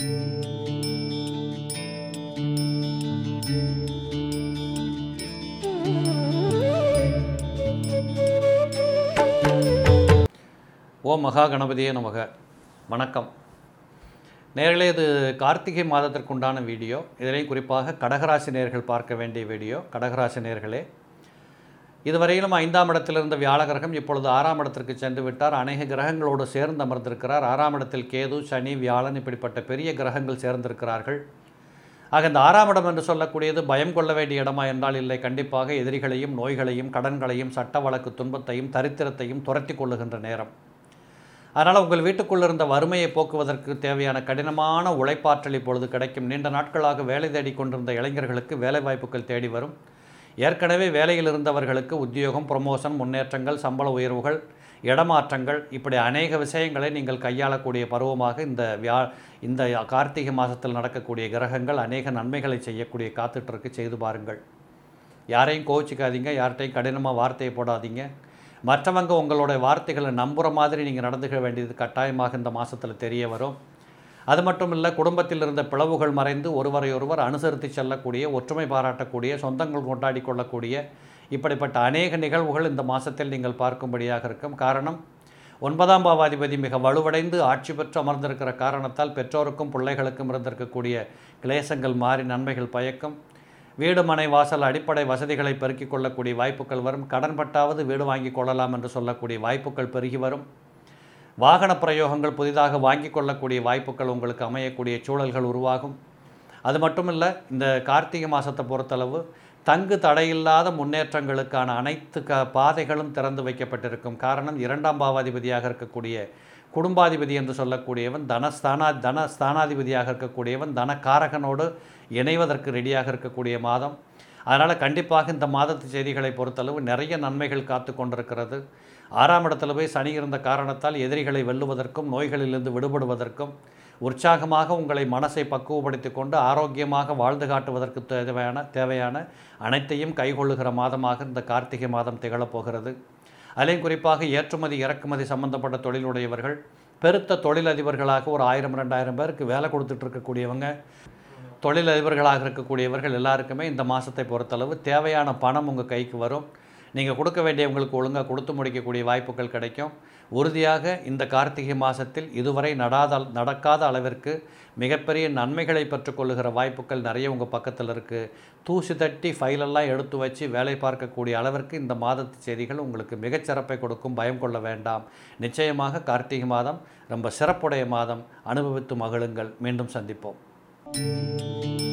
ஓம் மகா கணபதியே நமக வணக்கம் நேர்களே இது கார்த்திகை மாதத்திற்குண்டான வீடியோ இதிலையும் குறிப்பாக கடகராசி நேர்கள் பார்க்க வேண்டிய வீடியோ கடகராசி நேர்களே இதுவரையிலும் ஐந்தாம் இடத்தில் இருந்த வியாழ கிரகம் இப்பொழுது ஆறாம் இடத்திற்கு சென்று விட்டார் அநேக கிரகங்களோடு சேர்ந்து அமர்ந்திருக்கிறார் ஆறாம் இடத்தில் கேது சனி வியாழன் இப்படிப்பட்ட பெரிய கிரகங்கள் சேர்ந்திருக்கிறார்கள் ஆக இந்த ஆறாம் இடம் என்று சொல்லக்கூடியது பயம் கொள்ள வேண்டிய இடமா என்றால் இல்லை கண்டிப்பாக எதிரிகளையும் நோய்களையும் கடன்களையும் சட்ட வழக்கு துன்பத்தையும் தரித்திரத்தையும் துரத்தி கொள்ளுகின்ற நேரம் அதனால் உங்கள் வீட்டுக்குள் இருந்த வறுமையை போக்குவதற்கு தேவையான கடினமான உழைப்பாற்றல் இப்பொழுது கிடைக்கும் நீண்ட நாட்களாக வேலை தேடி கொண்டிருந்த இளைஞர்களுக்கு வேலைவாய்ப்புகள் தேடி வரும் ஏற்கனவே வேலையில் இருந்தவர்களுக்கு உத்தியோகம் ப்ரொமோஷன் முன்னேற்றங்கள் சம்பள உயர்வுகள் இடமாற்றங்கள் இப்படி அநேக விஷயங்களை நீங்கள் கையாளக்கூடிய பருவமாக இந்த வியா இந்த கார்த்திகை மாதத்தில் நடக்கக்கூடிய கிரகங்கள் அநேக நன்மைகளை செய்யக்கூடிய காத்துட்ருக்கு செய்து பாருங்கள் யாரையும் கோச்சிக்காதீங்க யார்கிட்டையும் கடினமாக வார்த்தையை போடாதீங்க மற்றவங்க உங்களுடைய வார்த்தைகளை நம்புகிற மாதிரி நீங்கள் நடந்துக்க வேண்டியது கட்டாயமாக இந்த மாதத்தில் தெரிய வரும் அது மட்டும் இல்லை குடும்பத்தில் இருந்த பிளவுகள் மறைந்து ஒருவரை ஒருவர் அனுசரித்து செல்லக்கூடிய ஒற்றுமை பாராட்டக்கூடிய சொந்தங்கள் கொண்டாடி கொள்ளக்கூடிய இப்படிப்பட்ட அநேக நிகழ்வுகள் இந்த மாதத்தில் நீங்கள் பார்க்கும்படியாக இருக்கும் காரணம் ஒன்பதாம் பாவாதிபதி மிக வலுவடைந்து ஆட்சி பெற்று அமர்ந்திருக்கிற காரணத்தால் பெற்றோருக்கும் பிள்ளைகளுக்கும் இருந்திருக்கக்கூடிய கிளேசங்கள் மாறி நன்மைகள் பயக்கும் வீடு மனை வாசல் அடிப்படை வசதிகளை பெருக்கிக் கொள்ளக்கூடிய வாய்ப்புகள் வரும் கடன்பட்டாவது வீடு வாங்கி கொள்ளலாம் என்று சொல்லக்கூடிய வாய்ப்புகள் பெருகி வரும் வாகன பிரயோகங்கள் புதிதாக வாங்கி கொள்ளக்கூடிய வாய்ப்புகள் உங்களுக்கு அமையக்கூடிய சூழல்கள் உருவாகும் அது மட்டும் இல்லை இந்த கார்த்திகை மாதத்தை பொறுத்தளவு தங்கு தடையில்லாத முன்னேற்றங்களுக்கான அனைத்து க பாதைகளும் திறந்து வைக்கப்பட்டிருக்கும் காரணம் இரண்டாம் பாவாதிபதியாக இருக்கக்கூடிய குடும்பாதிபதி என்று சொல்லக்கூடியவன் தனஸ்தானா தன ஸ்தானாதிபதியாக இருக்கக்கூடியவன் தனக்காரகனோடு இணைவதற்கு ரெடியாக இருக்கக்கூடிய மாதம் அதனால் கண்டிப்பாக இந்த மாதத்து செய்திகளை பொறுத்தளவு நிறைய நன்மைகள் காத்து கொண்டிருக்கிறது ஆறாம் இடத்துல போய் சனி இருந்த காரணத்தால் எதிரிகளை வெல்லுவதற்கும் நோய்களிலிருந்து விடுபடுவதற்கும் உற்சாகமாக உங்களை மனசை பக்குவப்படுத்தி கொண்டு ஆரோக்கியமாக வாழ்ந்து காட்டுவதற்கு தேவையான தேவையான அனைத்தையும் கைகொள்ளுகிற மாதமாக இந்த கார்த்திகை மாதம் திகழப்போகிறது அதிலையும் குறிப்பாக ஏற்றுமதி இறக்குமதி சம்பந்தப்பட்ட தொழிலுடையவர்கள் பெருத்த தொழிலதிபர்களாக ஒரு ஆயிரம் ரெண்டாயிரம் பேருக்கு வேலை கொடுத்துட்டு இருக்கக்கூடியவங்க தொழிலதிபர்களாக இருக்கக்கூடியவர்கள் எல்லாருக்குமே இந்த மாதத்தை பொறுத்தளவு தேவையான பணம் உங்கள் கைக்கு வரும் நீங்கள் கொடுக்க வேண்டியவங்களுக்கு ஒழுங்காக கொடுத்து முடிக்கக்கூடிய வாய்ப்புகள் கிடைக்கும் உறுதியாக இந்த கார்த்திகை மாதத்தில் இதுவரை நடாத நடக்காத அளவிற்கு மிகப்பெரிய நன்மைகளை பெற்றுக்கொள்ளுகிற வாய்ப்புகள் நிறைய உங்கள் பக்கத்தில் இருக்குது தூசி தட்டி ஃபைலெல்லாம் எடுத்து வச்சு வேலை பார்க்கக்கூடிய அளவிற்கு இந்த மாதத்து செய்திகள் உங்களுக்கு மிகச்சிறப்பை கொடுக்கும் பயம் கொள்ள வேண்டாம் நிச்சயமாக கார்த்திகை மாதம் ரொம்ப சிறப்புடைய மாதம் அனுபவித்து மகிழுங்கள் மீண்டும் சந்திப்போம்